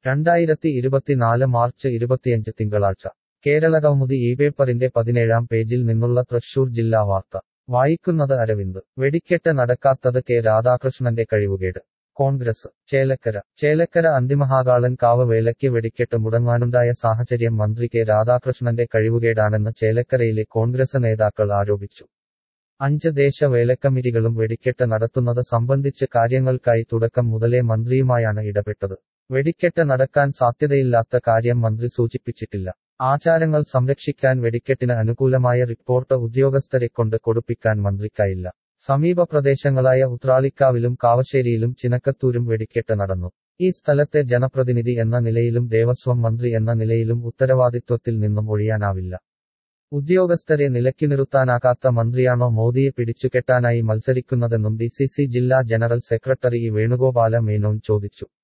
രണ്ടായിരത്തി ഇരുപത്തിനാല് മാർച്ച് ഇരുപത്തിയഞ്ച് തിങ്കളാഴ്ച കേരളകൗമുദി ഈ പേപ്പറിന്റെ പതിനേഴാം പേജിൽ നിന്നുള്ള തൃശൂർ ജില്ലാ വാർത്ത വായിക്കുന്നത് അരവിന്ദ് വെടിക്കെട്ട് നടക്കാത്തത് കെ രാധാകൃഷ്ണന്റെ കഴിവുകേട് കോൺഗ്രസ് ചേലക്കര ചേലക്കര അന്തിമഹാകാളൻ കാവ് വേലയ്ക്ക് വെടിക്കെട്ട് മുടങ്ങാനുണ്ടായ സാഹചര്യം മന്ത്രി കെ രാധാകൃഷ്ണന്റെ കഴിവുകേടാണെന്ന് ചേലക്കരയിലെ കോൺഗ്രസ് നേതാക്കൾ ആരോപിച്ചു അഞ്ച് ദേശ വേലക്കമ്മിറ്റികളും വെടിക്കെട്ട് നടത്തുന്നത് സംബന്ധിച്ച് കാര്യങ്ങൾക്കായി തുടക്കം മുതലേ മന്ത്രിയുമായാണ് ഇടപെട്ടത് വെടിക്കെട്ട് നടക്കാൻ സാധ്യതയില്ലാത്ത കാര്യം മന്ത്രി സൂചിപ്പിച്ചിട്ടില്ല ആചാരങ്ങൾ സംരക്ഷിക്കാൻ വെടിക്കെട്ടിന് അനുകൂലമായ റിപ്പോർട്ട് ഉദ്യോഗസ്ഥരെക്കൊണ്ട് കൊടുപ്പിക്കാൻ മന്ത്രിക്കായില്ല സമീപ പ്രദേശങ്ങളായ ഉത്രാളിക്കാവിലും കാവശ്ശേരിയിലും ചിനക്കത്തൂരും വെടിക്കെട്ട് നടന്നു ഈ സ്ഥലത്തെ ജനപ്രതിനിധി എന്ന നിലയിലും ദേവസ്വം മന്ത്രി എന്ന നിലയിലും ഉത്തരവാദിത്വത്തിൽ നിന്നും ഒഴിയാനാവില്ല ഉദ്യോഗസ്ഥരെ നിലയ്ക്കു നിർത്താനാകാത്ത മന്ത്രിയാണോ മോദിയെ പിടിച്ചുകെട്ടാനായി മത്സരിക്കുന്നതെന്നും ഡി സി സി ജില്ലാ general secretary E Venugopala Menon ചോദിച്ചു